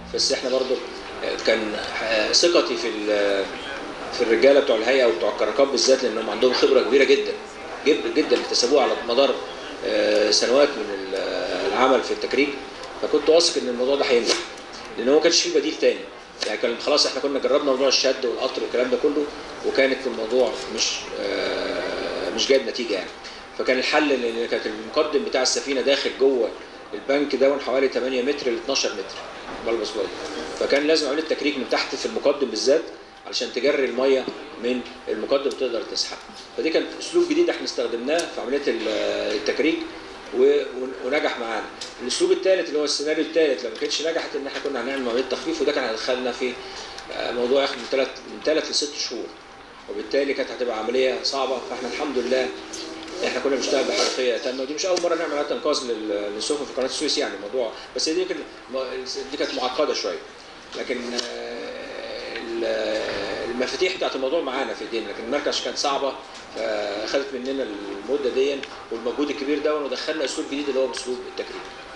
بس احنا برضو كان ثقتي في ال- في الرجاله بتوع الهيئه وبتوع الكركاب بالذات لانهم عندهم خبره كبيره جدا جدا جدا اكتسبوها على مدار آه، سنوات من ال- العمل في التكريك فكنت واثق ان الموضوع ده هينجح لان هو ما كانش فيه بديل تاني يعني كان خلاص احنا كنا جربنا موضوع الشد والقطر والكلام ده كله وكانت الموضوع مش آه، مش جايب نتيجه يعني فكان الحل لان كانت المقدم بتاع السفينه داخل جوه البنك ده حوالي 8 متر ل 12 متر بلبس بلبس فكان لازم عمليه تكريك من تحت في المقدم بالذات علشان تجري الميه من المقدم تقدر تسحب فدي كانت اسلوب جديد احنا استخدمناه في عمليه ال- التكريك و- ونجح معانا الاسلوب الثالث اللي هو السيناريو الثالث لما كانتش نجحت ان احنا كنا هنعمل عمليه تخفيف وده كان هيدخلنا في آه، موضوع ياخد من ثلاث من ثلاث لست شهور وبالتالي كانت هتبقى عمليه صعبه فاحنا الحمد لله احنا كنا بنشتغل بحرفيه تامه ودي مش اول مره نعمل عمليات انقاذ لل- للسفن في قناه السويس يعني الموضوع بس دي كانت دي كانت معقده شويه لكن آه، ال- المفاتيح بتاعت الموضوع معانا في ايدينا لكن المركز كانت صعبه فاخذت مننا المده دي والمجهود الكبير ده ودخلنا اسلوب جديد اللي هو اسلوب التكريم